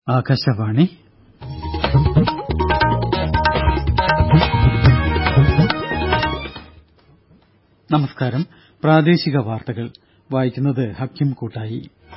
ആകാശവാണി നമസ്കാരം പ്രാദേശിക വാർത്തകൾ വായിക്കുന്നത് ഹക്കിം കൂട്ടായി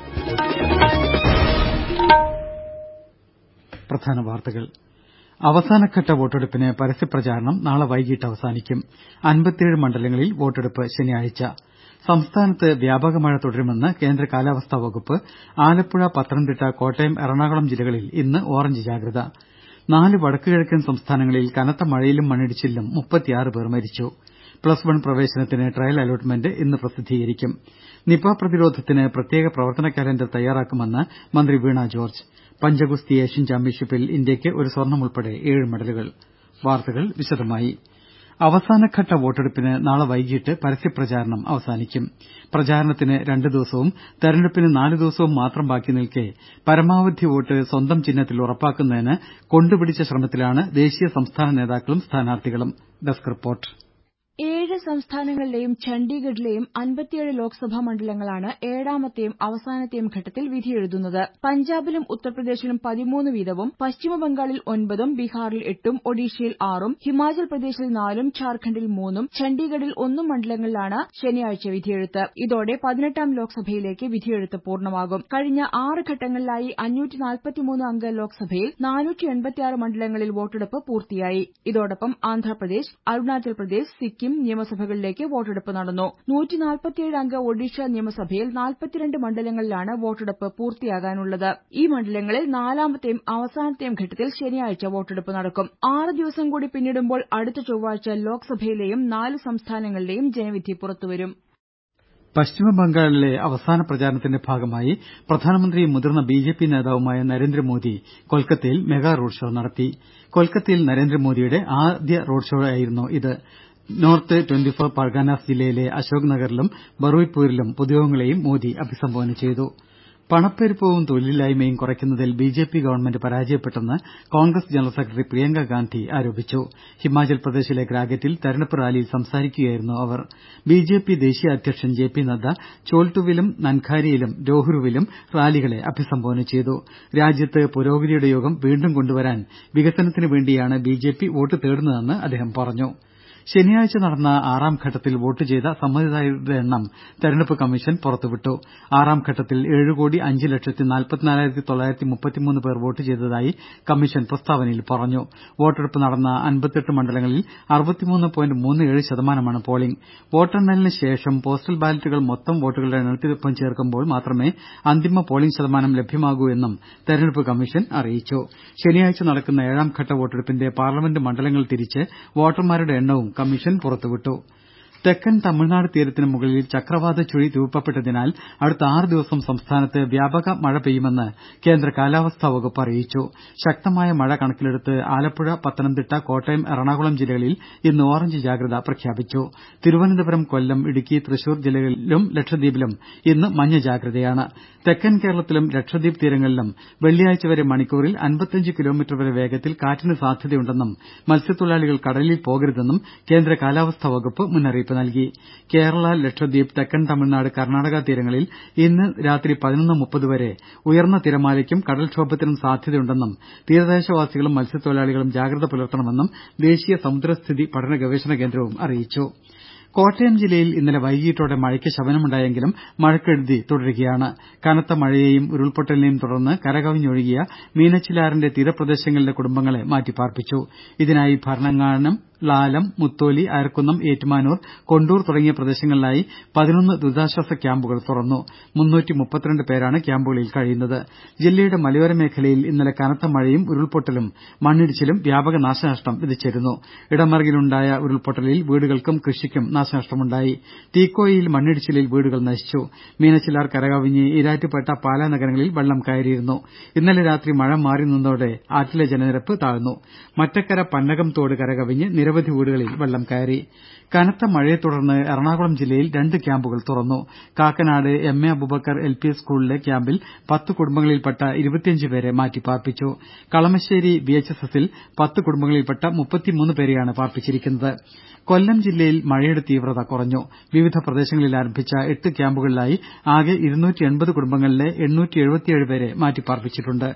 പ്രധാന വാർത്തകൾ അവസാനഘട്ട വോട്ടെടുപ്പിന് പരസ്യപ്രചാരണം നാളെ വൈകിട്ട് അവസാനിക്കും അൻപത്തിയേഴ് മണ്ഡലങ്ങളിൽ വോട്ടെടുപ്പ് ശനിയാഴ്ച സംസ്ഥാനത്ത് വ്യാപക മഴ തുടരുമെന്ന് കേന്ദ്ര കാലാവസ്ഥാ വകുപ്പ് ആലപ്പുഴ പത്തനംതിട്ട കോട്ടയം എറണാകുളം ജില്ലകളിൽ ഇന്ന് ഓറഞ്ച് ജാഗ്രത നാല് വടക്ക് കിഴക്കൻ സംസ്ഥാനങ്ങളിൽ കനത്ത മഴയിലും മണ്ണിടിച്ചിലിലും മുപ്പത്തിയാറ് പേർ മരിച്ചു പ്ലസ് വൺ പ്രവേശനത്തിന് ട്രയൽ അലോട്ട്മെന്റ് ഇന്ന് പ്രസിദ്ധീകരിക്കും നിപ പ്രതിരോധത്തിന് പ്രത്യേക പ്രവർത്തന കലണ്ടർ തയ്യാറാക്കുമെന്ന് മന്ത്രി വീണ ജോർജ് പഞ്ചഗുസ്തി ഏഷ്യൻ ചാമ്പ്യൻഷിപ്പിൽ ഇന്ത്യക്ക് ഒരു സ്വർണം ഉൾപ്പെടെ ഏഴ് മെഡലുകൾ വാർത്തകൾ വിശദമായി അവസാനഘട്ട വോട്ടെടുപ്പിന് നാളെ വൈകിട്ട് പരസ്യപ്രചാരണം അവസാനിക്കും പ്രചാരണത്തിന് രണ്ട് ദിവസവും തെരഞ്ഞെടുപ്പിന് നാല് ദിവസവും മാത്രം ബാക്കി നിൽക്കെ പരമാവധി വോട്ട് സ്വന്തം ചിഹ്നത്തിൽ ഉറപ്പാക്കുന്നതിന് കൊണ്ടുപിടിച്ച ശ്രമത്തിലാണ് ദേശീയ സംസ്ഥാന നേതാക്കളും സ്ഥാനാർത്ഥികളും ഡെസ്ക് റിപ്പോർട്ട് ഏഴ് സംസ്ഥാനങ്ങളിലെയും ഛണ്ഡീഗഡിലെയും അൻപത്തിയേഴ് ലോക്സഭാ മണ്ഡലങ്ങളാണ് ഏഴാമത്തെയും അവസാനത്തെയും ഘട്ടത്തിൽ വിധിയെഴുതുന്നത് പഞ്ചാബിലും ഉത്തർപ്രദേശിലും പതിമൂന്ന് വീതവും പശ്ചിമബംഗാളിൽ ഒൻപതും ബീഹാറിൽ എട്ടും ഒഡീഷയിൽ ആറും ഹിമാചൽ പ്രദേശിൽ നാലും ഝാർഖണ്ഡിൽ മൂന്നും ഛണ്ഡീഗഡിൽ ഒന്നും മണ്ഡലങ്ങളിലാണ് ശനിയാഴ്ച വിധിയെഴുത്ത് ഇതോടെ പതിനെട്ടാം ലോക്സഭയിലേക്ക് വിധിയെഴുത്ത് പൂർണ്ണമാകും കഴിഞ്ഞ ആറ് ഘട്ടങ്ങളിലായി അംഗ ലോക്സഭയിൽ മണ്ഡലങ്ങളിൽ വോട്ടെടുപ്പ് പൂർത്തിയായി ഇതോടൊപ്പം ആന്ധ്രാപ്രദേശ് അരുണാചൽ പ്രദേശ് സിക്കിം നിയമസഭകളിലേക്ക് വോട്ടെടുപ്പ് നടന്നു അംഗ ഒഡീഷ നിയമസഭയിൽ നാൽപ്പത്തിരണ്ട് മണ്ഡലങ്ങളിലാണ് വോട്ടെടുപ്പ് പൂർത്തിയാകാനുള്ളത് ഈ മണ്ഡലങ്ങളിൽ നാലാമത്തെയും അവസാനത്തെയും ഘട്ടത്തിൽ ശനിയാഴ്ച വോട്ടെടുപ്പ് നടക്കും ആറ് ദിവസം കൂടി പിന്നിടുമ്പോൾ അടുത്ത ചൊവ്വാഴ്ച ലോക്സഭയിലെയും നാല് സംസ്ഥാനങ്ങളിലെയും ജനവിധി പുറത്തുവരും പശ്ചിമബംഗാളിലെ അവസാന പ്രചാരണത്തിന്റെ ഭാഗമായി പ്രധാനമന്ത്രിയും മുതിർന്ന ബിജെപി നേതാവുമായ നരേന്ദ്രമോദി കൊൽക്കത്തയിൽ മെഗാ റോഡ് ഷോ നടത്തി കൊൽക്കത്തയിൽ നരേന്ദ്രമോദിയുടെ ആദ്യ റോഡ് ഷോയായിരുന്നു ഇത് നോർത്ത് ട്വന്റി ഫോർ പർഗാനാസ് ജില്ലയിലെ അശോക് നഗറിലും ബറൂയ്പൂരിലും പൊതുയോഗങ്ങളെയും മോദി അഭിസംബോധന ചെയ്തു പണപ്പെരുപ്പവും തൊഴിലില്ലായ്മയും കുറയ്ക്കുന്നതിൽ ബിജെപി ഗവൺമെന്റ് പരാജയപ്പെട്ടെന്ന് കോൺഗ്രസ് ജനറൽ സെക്രട്ടറി പ്രിയങ്ക ഗാന്ധി ആരോപിച്ചു ഹിമാചൽ പ്രദേശിലെ ഗ്രാഗറ്റിൽ തെരഞ്ഞെടുപ്പ് റാലിയിൽ സംസാരിക്കുകയായിരുന്നു അവർ ബിജെപി ദേശീയ അധ്യക്ഷൻ ജെ പി നദ്ദ ചോൾട്ടുവിലും നൻഖാരിയിലും രോഹ്രുവിലും റാലികളെ അഭിസംബോധന ചെയ്തു രാജ്യത്ത് പുരോഗതിയുടെ യുഗം വീണ്ടും കൊണ്ടുവരാൻ വികസനത്തിന് വേണ്ടിയാണ് ബിജെപി വോട്ട് തേടുന്നതെന്ന് അദ്ദേഹം പറഞ്ഞു ശനിയാഴ്ച നടന്ന ആറാം ഘട്ടത്തിൽ വോട്ട് ചെയ്ത സമ്മതിദായകരുടെ എണ്ണം തെരഞ്ഞെടുപ്പ് കമ്മീഷൻ പുറത്തുവിട്ടു ആറാം ഘട്ടത്തിൽ ഏഴ് കോടി അഞ്ച് ലക്ഷത്തി നാൽപ്പത്തിനാലായിരത്തി തൊള്ളായിരത്തി മുപ്പത്തിമൂന്ന് പേർ വോട്ട് ചെയ്തതായി കമ്മീഷൻ പ്രസ്താവനയിൽ പറഞ്ഞു വോട്ടെടുപ്പ് നടന്ന അൻപത്തെട്ട് മണ്ഡലങ്ങളിൽ അറുപത്തിമൂന്ന് പോയിന്റ് മൂന്ന് ഏഴ് ശതമാനമാണ് പോളിംഗ് വോട്ടെണ്ണലിന് ശേഷം പോസ്റ്റൽ ബാലറ്റുകൾ മൊത്തം വോട്ടുകളുടെ എണ്ണത്തിനൊപ്പം ചേർക്കുമ്പോൾ മാത്രമേ അന്തിമ പോളിംഗ് ശതമാനം ലഭ്യമാകൂ എന്നും തെരഞ്ഞെടുപ്പ് കമ്മീഷൻ അറിയിച്ചു ശനിയാഴ്ച നടക്കുന്ന ഏഴാം ഘട്ട വോട്ടെടുപ്പിന്റെ പാർലമെന്റ് മണ്ഡലങ്ങൾ തിരിച്ച് വോട്ടർമാരുടെ എണ്ണവും കമ്മീഷൻ പുറത്തുവിട്ടു തെക്കൻ തമിഴ്നാട് തീരത്തിന് മുകളിൽ ചക്രവാത ചുഴി രൂപപ്പെട്ടതിനാൽ അടുത്ത ആറ് ദിവസം സംസ്ഥാനത്ത് വ്യാപക മഴ പെയ്യുമെന്ന് കേന്ദ്ര കാലാവസ്ഥാ വകുപ്പ് അറിയിച്ചു ശക്തമായ മഴ കണക്കിലെടുത്ത് ആലപ്പുഴ പത്തനംതിട്ട കോട്ടയം എറണാകുളം ജില്ലകളിൽ ഇന്ന് ഓറഞ്ച് ജാഗ്രത പ്രഖ്യാപിച്ചു തിരുവനന്തപുരം കൊല്ലം ഇടുക്കി തൃശൂർ ജില്ലകളിലും ലക്ഷദ്വീപിലും ഇന്ന് മഞ്ഞ ജാഗ്രതയാണ് തെക്കൻ കേരളത്തിലും ലക്ഷദ്വീപ് തീരങ്ങളിലും വെള്ളിയാഴ്ച വരെ മണിക്കൂറിൽ അൻപത്തിയഞ്ച് കിലോമീറ്റർ വരെ വേഗത്തിൽ കാറ്റിന് സാധ്യതയുണ്ടെന്നും മത്സ്യത്തൊഴിലാളികൾ കടലിൽ പോകരുതെന്നും കേന്ദ്ര കാലാവസ്ഥാ വകുപ്പ് മുന്നറിയിപ്പ് നൽകി കേരള ലക്ഷദ്വീപ് തെക്കൻ തമിഴ്നാട് കർണാടക തീരങ്ങളിൽ ഇന്ന് രാത്രി പതിനൊന്ന് മുപ്പത് വരെ ഉയർന്ന തിരമാലയ്ക്കും കടൽക്ഷോഭത്തിനും സാധ്യതയുണ്ടെന്നും തീരദേശവാസികളും മത്സ്യത്തൊഴിലാളികളും ജാഗ്രത പുലർത്തണമെന്നും ദേശീയ സമുദ്രസ്ഥിതി പഠന ഗവേഷണ കേന്ദ്രവും അറിയിച്ചു കോട്ടയം ജില്ലയിൽ ഇന്നലെ വൈകീട്ടോടെ മഴയ്ക്ക് ശമനമുണ്ടായെങ്കിലും മഴക്കെടുതി തുടരുകയാണ് കനത്ത മഴയെയും ഉരുൾപൊട്ടലിനെയും തുടർന്ന് കരകവിഞ്ഞൊഴുകിയ മീനച്ചിലാറിന്റെ തീരപ്രദേശങ്ങളിലെ കുടുംബങ്ങളെ മാറ്റിപ്പാർപ്പിച്ചു ഇതിനായി ഭരണങ്ങാനം ളാലം മുത്തോലി അയർക്കുന്നം ഏറ്റുമാനൂർ കൊണ്ടൂർ തുടങ്ങിയ പ്രദേശങ്ങളിലായി പതിനൊന്ന് ദുരിതാശ്വാസ ക്യാമ്പുകൾ തുറന്നു പേരാണ് ക്യാമ്പുകളിൽ കഴിയുന്നത് ജില്ലയുടെ മലയോര മേഖലയിൽ ഇന്നലെ കനത്ത മഴയും ഉരുൾപൊട്ടലും മണ്ണിടിച്ചിലും വ്യാപക നാശനഷ്ടം വിതച്ചിരുന്നു ഇടമറുകിലുണ്ടായ ഉരുൾപൊട്ടലിൽ വീടുകൾക്കും കൃഷിക്കും നാശനഷ്ടമുണ്ടായി തീക്കോയിയിൽ മണ്ണിടിച്ചിലിൽ വീടുകൾ നശിച്ചു മീനച്ചിലാർ കരകവിഞ്ഞ് ഈരാറ്റുപേട്ട പാലാ നഗരങ്ങളിൽ വെള്ളം കയറിയിരുന്നു ഇന്നലെ രാത്രി മഴ മാറി നിന്നതോടെ ആറ്റിലെ ജലനിരപ്പ് താഴ്ന്നു മറ്റക്കര പന്നകം തോട് കരകവിഞ്ഞ് നിരവധി വീടുകളിൽ വെള്ളം കയറി കനത്ത മഴയെ തുടർന്ന് എറണാകുളം ജില്ലയിൽ രണ്ട് ക്യാമ്പുകൾ തുറന്നു Kakkanad M A Aboobacker L P സ്കൂളിലെ ക്യാമ്പിൽ പത്ത് കുടുംബങ്ങളിൽപ്പെട്ട ഇരുപത്തിയഞ്ച് പേരെ മാറ്റിപ്പാർപ്പിച്ചു കളമശ്ശേരി വി എച്ച് എസ് എസിൽ പത്ത് കുടുംബങ്ങളിൽപ്പെട്ട മുപ്പത്തിമൂന്ന് പേരെയാണ് പാർപ്പിച്ചിരിക്കുന്നത് കൊല്ലം ജില്ലയിൽ മഴയുടെ തീവ്രത കുറഞ്ഞു വിവിധ പ്രദേശങ്ങളിൽ ആരംഭിച്ച എട്ട് ക്യാമ്പുകളിലായി ആകെ കുടുംബങ്ങളിലെ പേരെ മാറ്റിപ്പാർപ്പിച്ചിട്ടുണ്ട്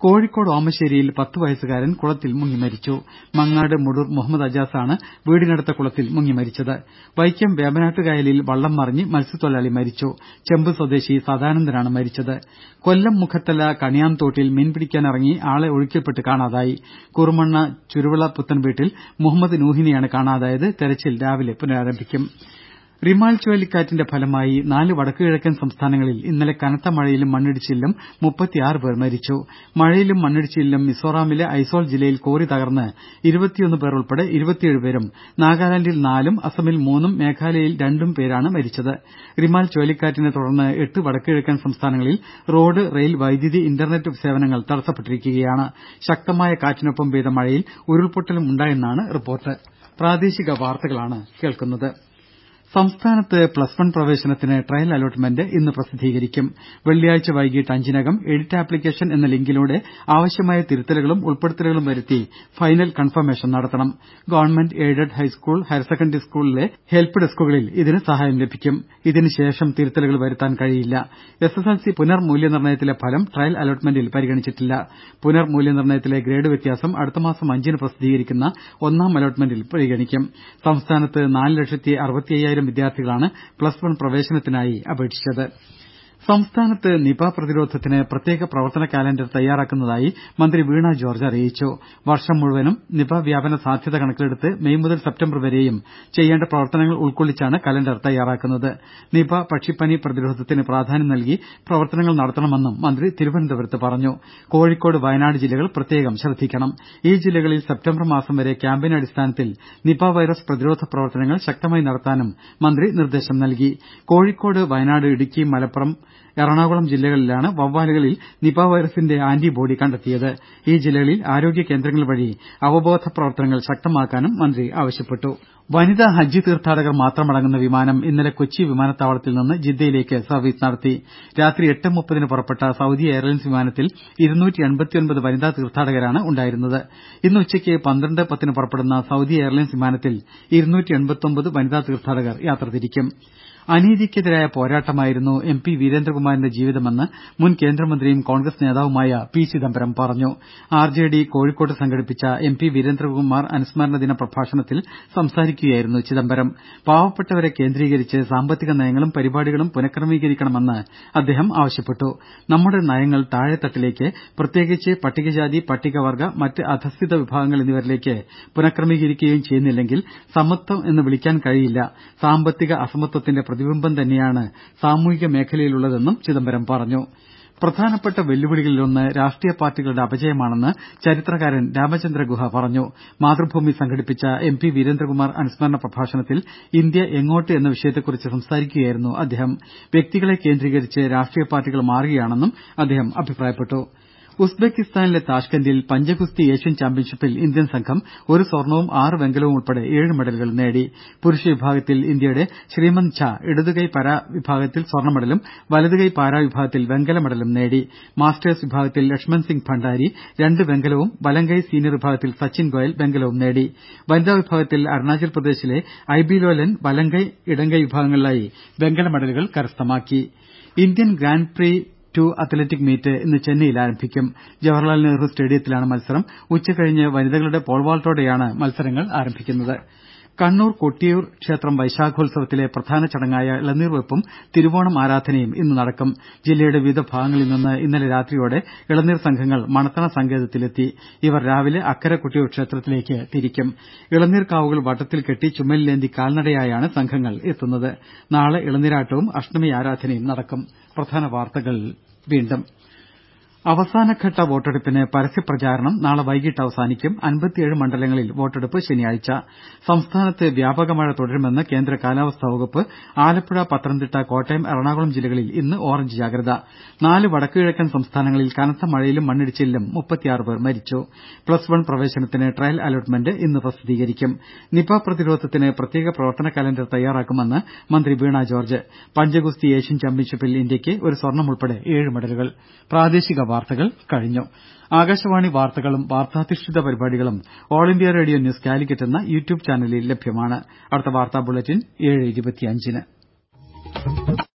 കോഴിക്കോട് ഓമശ്ശേരിയിൽ പത്ത് വയസ്സുകാരൻ കുളത്തിൽ മുങ്ങി മരിച്ചു മങ്ങാട് മുടൂർ മുഹമ്മദ് അജാസാണ് വീടിനടുത്ത കുളത്തിൽ മുങ്ങി മരിച്ചത് വൈക്കം വേമ്പനാട്ടുകായലിൽ വള്ളം മറിഞ്ഞ് മത്സ്യത്തൊഴിലാളി മരിച്ചു ചെമ്പ് സ്വദേശി സദാനന്ദനാണ് മരിച്ചത് കൊല്ലം മുഖത്തല കണിയാംതോട്ടിൽ മീൻ പിടിക്കാനിറങ്ങി ആളെ ഒഴുക്കിൽപ്പെട്ട് കാണാതായി കുറുമണ്ണ ചുരുവിള പുത്തൻവീട്ടിൽ മുഹമ്മദ് നൂഹിനെയാണ് കാണാതായത് തെരച്ചിൽ രാവിലെ പുനരാരംഭിക്കും റിമാൽ ചുഴലിക്കാറ്റിന്റെ ഫലമായി നാല് വടക്കുകിഴക്കൻ സംസ്ഥാനങ്ങളിൽ ഇന്നലെ കനത്ത മഴയിലും മണ്ണിടിച്ചിലിലും മുപ്പത്തിയാറ് പേർ മരിച്ചു മഴയിലും മണ്ണിടിച്ചിലിലും മിസോറാമിലെ ഐസോൾ ജില്ലയിൽ കോറി തകർന്ന് ഇരുപത്തിയൊന്ന് പേർ ഉൾപ്പെടെ ഇരുപത്തിയേഴ് പേരും നാഗാലാന്റിൽ നാലും അസമിൽ മൂന്നും മേഘാലയയിൽ രണ്ടും പേരാണ് മരിച്ചത് റിമാൽ ചുഴലിക്കാറ്റിനെ തുടർന്ന് എട്ട് വടക്കുകിഴക്കൻ സംസ്ഥാനങ്ങളിൽ റോഡ് റെയിൽ വൈദ്യുതി ഇന്റർനെറ്റ് സേവനങ്ങൾ തടസ്സപ്പെട്ടിരിക്കുകയാണ് ശക്തമായ കാറ്റിനൊപ്പം പെയ്ത മഴയിൽ ഉരുൾപൊട്ടലും ഉണ്ടായെന്നാണ് റിപ്പോർട്ട് പ്രാദേശിക വാർത്തകളാണ് കേൾക്കുന്നത് സംസ്ഥാനത്ത് പ്ലസ് വൺ പ്രവേശനത്തിന് ട്രയൽ അലോട്ട്മെന്റ് ഇന്ന് പ്രസിദ്ധീകരിക്കും വെള്ളിയാഴ്ച വൈകിട്ട് അഞ്ചിനകം എഡിറ്റ് ആപ്ലിക്കേഷൻ എന്ന ലിങ്കിലൂടെ ആവശ്യമായ തിരുത്തലുകളും ഉൾപ്പെടുത്തലുകളും വരുത്തി ഫൈനൽ കൺഫർമേഷൻ നടത്തണം government aided high school higher secondary സ്കൂളിലെ ഹെൽപ്പ് ഡെസ്കുകളിൽ ഇതിന് സഹായം ലഭിക്കും ഇതിനുശേഷം തിരുത്തലുകൾ വരുത്താൻ കഴിയില്ല എസ്എസ്എൽസി പുനർമൂല്യനിർണ്ണയത്തിലെ ഫലം ട്രയൽ അലോട്ട്മെന്റിൽ പരിഗണിച്ചിട്ടില്ല പുനർമൂല്യനിർണ്ണയത്തിലെ ഗ്രേഡ് വ്യത്യാസം അടുത്തമാസം അഞ്ചിന് പ്രസിദ്ധീകരിക്കുന്ന ഒന്നാം അലോട്ട്മെന്റിൽ പരിഗണിക്കും സംസ്ഥാനത്ത് നാല് ലക്ഷത്തി അറുപത്തിയ്യായിരം വിദ്യാർത്ഥികളാണ് പ്ലസ് വൺ പ്രവേശനത്തിനായി അപേക്ഷിച്ചത് സംസ്ഥാനത്ത് നിപ പ്രതിരോധത്തിന് പ്രത്യേക പ്രവർത്തന കാലണ്ടർ തയ്യാറാക്കുന്നതായി മന്ത്രി വീണ ജോർജ്ജ് അറിയിച്ചു വർഷം മുഴുവനും നിപ വ്യാപന സാധ്യത കണക്കിലെടുത്ത് മെയ് മുതൽ സെപ്റ്റംബർ വരെയും ചെയ്യേണ്ട പ്രവർത്തനങ്ങൾ ഉൾക്കൊള്ളിച്ചാണ് കലണ്ടർ തയ്യാറാക്കുന്നത് നിപ പക്ഷിപ്പനി പ്രതിരോധത്തിന് പ്രാധാന്യം നൽകി പ്രവർത്തനങ്ങൾ നടത്തണമെന്നും മന്ത്രി തിരുവനന്തപുരത്ത് പറഞ്ഞു കോഴിക്കോട് വയനാട് ജില്ലകൾ പ്രത്യേകം ശ്രദ്ധിക്കണം ഈ ജില്ലകളിൽ സെപ്റ്റംബർ മാസം വരെ ക്യാമ്പയിൻ അടിസ്ഥാനത്തിൽ നിപ വൈറസ് പ്രതിരോധ പ്രവർത്തനങ്ങൾ ശക്തമായി നടത്താനും മന്ത്രി നിർദ്ദേശം നൽകി കോഴിക്കോട് വയനാട് ഇടുക്കി മലപ്പുറം എറണാകുളം ജില്ലകളിലാണ് വവ്വാലുകളിൽ നിപ വൈറസിന്റെ ആന്റിബോഡി കണ്ടെത്തിയത് ഈ ജില്ലകളിൽ ആരോഗ്യ കേന്ദ്രങ്ങൾ വഴി അവബോധ പ്രവർത്തനങ്ങൾ ശക്തമാക്കാനും മന്ത്രി ആവശ്യപ്പെട്ടു വനിതാ ഹജ്ജ് തീർത്ഥാടകർ മാത്രമടങ്ങുന്ന വിമാനം ഇന്നലെ കൊച്ചി വിമാനത്താവളത്തിൽ നിന്ന് ജിദ്ദയിലേക്ക് സർവീസ് നടത്തി രാത്രി എട്ട് മുപ്പതിന് പുറപ്പെട്ട സൌദി എയർലൈൻസ് വിമാനത്തിൽ വനിതാ തീർത്ഥാടകരാണ് ഉണ്ടായിരുന്നത് ഇന്ന് ഉച്ചയ്ക്ക് പന്ത്രണ്ട് പത്തിന് പുറപ്പെടുന്ന സൌദി എയർലൈൻസ് വിമാനത്തിൽ വനിതാ തീർത്ഥാടകർ യാത്ര തിരിക്കും അനീതിക്കെതിരായ പോരാട്ടമായിരുന്നു എം പി വീരേന്ദ്രകുമാറിന്റെ ജീവിതമെന്ന് മുൻ കേന്ദ്രമന്ത്രിയും കോൺഗ്രസ് നേതാവുമായ പി ചിദംബരം പറഞ്ഞു ആർ ജെ ഡി കോഴിക്കോട്ട് സംഘടിപ്പിച്ച എം പി വീരേന്ദ്രകുമാർ അനുസ്മരണ ദിന പ്രഭാഷണത്തിൽ സംസാരിക്കുകയായിരുന്നു ചിദംബരം പാവപ്പെട്ടവരെ കേന്ദ്രീകരിച്ച് സാമ്പത്തിക നയങ്ങളും പരിപാടികളും പുനഃക്രമീകരിക്കണമെന്ന് അദ്ദേഹം ആവശ്യപ്പെട്ടു നമ്മുടെ നയങ്ങൾ താഴെത്തട്ടിലേക്ക് പ്രത്യേകിച്ച് പട്ടികജാതി പട്ടികവർഗ മറ്റ് അധസ്ഥിത വിഭാഗങ്ങൾ എന്നിവരിലേക്ക് പുനഃക്രമീകരിക്കുകയും ചെയ്യുന്നില്ലെങ്കിൽ സമത്വം എന്ന് വിളിക്കാൻ കഴിയില്ല സാമ്പത്തിക അസമത്വത്തിന്റെ പ്രതിബിംബം തന്നെയാണ് സാമൂഹിക മേഖലയിലുള്ളതെന്നും ചിദംബരം പറഞ്ഞു പ്രധാനപ്പെട്ട വെല്ലുവിളികളിലൊന്ന് രാഷ്ട്രീയ പാർട്ടികളുടെ അപജയമാണെന്ന് ചരിത്രകാരൻ രാമചന്ദ്ര ഗുഹ പറഞ്ഞു മാതൃഭൂമി സംഘടിപ്പിച്ച എം പി വീരേന്ദ്രകുമാർ അനുസ്മരണ പ്രഭാഷണത്തിൽ ഇന്ത്യ എങ്ങോട്ട് എന്ന വിഷയത്തെക്കുറിച്ച് സംസാരിക്കുകയായിരുന്നു അദ്ദേഹം വ്യക്തികളെ കേന്ദ്രീകരിച്ച് രാഷ്ട്രീയ പാർട്ടികൾ മാറുകയാണെന്നും അദ്ദേഹം അഭിപ്രായപ്പെട്ടു ഉസ്ബെക്കിസ്ഥാനിലെ താഷ്കന്റിൽ പഞ്ചഗുസ്തി ഏഷ്യൻ ചാമ്പ്യൻഷിപ്പിൽ ഇന്ത്യൻ സംഘം ഒരു സ്വർണവും ആറ് വെങ്കലവും ഉൾപ്പെടെ ഏഴ് മെഡലുകൾ നേടി പുരുഷ വിഭാഗത്തിൽ ഇന്ത്യയുടെ ശ്രീമന്ത് ഝാ ഇടതുകൈ പാരാ വിഭാഗത്തിൽ സ്വർണ്ണ മെഡലും വലതുകൈ പാരാ വിഭാഗത്തിൽ വെങ്കല മെഡലും നേടി മാസ്റ്റേഴ്സ് വിഭാഗത്തിൽ ലക്ഷ്മൺ സിംഗ് ഭണ്ഡാരി രണ്ട് വെങ്കലവും വലംകൈ സീനിയർ വിഭാഗത്തിൽ സച്ചിൻ ഗോയൽ വെങ്കലവും നേടി വനിതാ വിഭാഗത്തിൽ അരുണാചൽ പ്രദേശിലെ ഐബി ലോലൻ വലംകൈ ഇടംകൈ വിഭാഗങ്ങളിലായി വെങ്കല മെഡലുകൾ കരസ്ഥമാക്കി Indian grand prix two athletic meet ഇന്ന് ചെന്നൈയിൽ ആരംഭിക്കും ജവഹർലാൽ നെഹ്റു സ്റ്റേഡിയത്തിലാണ് മത്സരം ഉച്ചകഴിഞ്ഞ് വനിതകളുടെ പോൾവാൾട്ടോടെയാണ് മത്സരങ്ങൾ ആരംഭിക്കുന്നത് കണ്ണൂർ കൊട്ടിയൂർ ക്ഷേത്രം വൈശാഖോത്സവത്തിലെ പ്രധാന ചടങ്ങായ ഇളനീർവെപ്പും തിരുവോണം ആരാധനയും ഇന്ന് നടക്കും ജില്ലയുടെ വിവിധ ഭാഗങ്ങളിൽ നിന്ന് ഇന്നലെ രാത്രിയോടെ ഇളനീർ സംഘങ്ങൾ മണത്തണ സങ്കേതത്തിലെത്തി ഇവർ രാവിലെ അക്കരെ കൊട്ടിയൂർ ക്ഷേത്രത്തിലേക്ക് തിരിക്കും ഇളനീർ കാവുകൾ വട്ടത്തിൽ കെട്ടി ചുമലിലേന്തി കാൽനടയായാണ് സംഘങ്ങൾ എത്തുന്നത് നാളെ ഇളനീരാട്ടവും അഷ്ടമി ആരാധനയും നടക്കും പ്രധാന വാർത്തകൾ വീണ്ടും അവസാനഘട്ട വോട്ടെടുപ്പിന് പരസ്യപ്രചാരണം നാളെ വൈകിട്ട് അവസാനിക്കും അൻപത്തിയേഴ് മണ്ഡലങ്ങളിൽ വോട്ടെടുപ്പ് ശനിയാഴ്ച സംസ്ഥാനത്ത് വ്യാപക മഴ തുടരുമെന്ന് കേന്ദ്ര കാലാവസ്ഥാ വകുപ്പ് ആലപ്പുഴ പത്തനംതിട്ട കോട്ടയം എറണാകുളം ജില്ലകളിൽ ഇന്ന് ഓറഞ്ച് ജാഗ്രത നാല് വടക്കുകിഴക്കൻ സംസ്ഥാനങ്ങളിൽ കനത്ത മഴയിലും മണ്ണിടിച്ചിലിലും മുപ്പത്തിയാറ് പേർ മരിച്ചു പ്ലസ് വൺ പ്രവേശനത്തിന് ട്രയൽ അലോട്ട്മെന്റ് ഇന്ന് പ്രസിദ്ധീകരിക്കും നിപ പ്രതിരോധത്തിന് പ്രത്യേക പ്രവർത്തന കലണ്ടർ തയ്യാറാക്കുമെന്ന് മന്ത്രി വീണ ജോർജ്ജ് പഞ്ചഗുസ്തി ഏഷ്യൻ ചാമ്പ്യൻഷിപ്പിൽ ഇന്ത്യക്ക് ഒരു സ്വർണം ഉൾപ്പെടെ ഏഴ് മെഡലുകൾ പ്രാദേശിക വാർത്തകൾ കഴിഞ്ഞു ആകാശവാണി വാർത്തകളും വാർത്താധിഷ്ഠിത പരിപാടികളും all India radio news Calicut എന്ന യൂട്യൂബ് ചാനലിൽ ലഭ്യമാണ് അടുത്ത വാർത്താ ബുള്ളറ്റിൻ ഏഴ് ഇരുപത്തിയഞ്ചിന്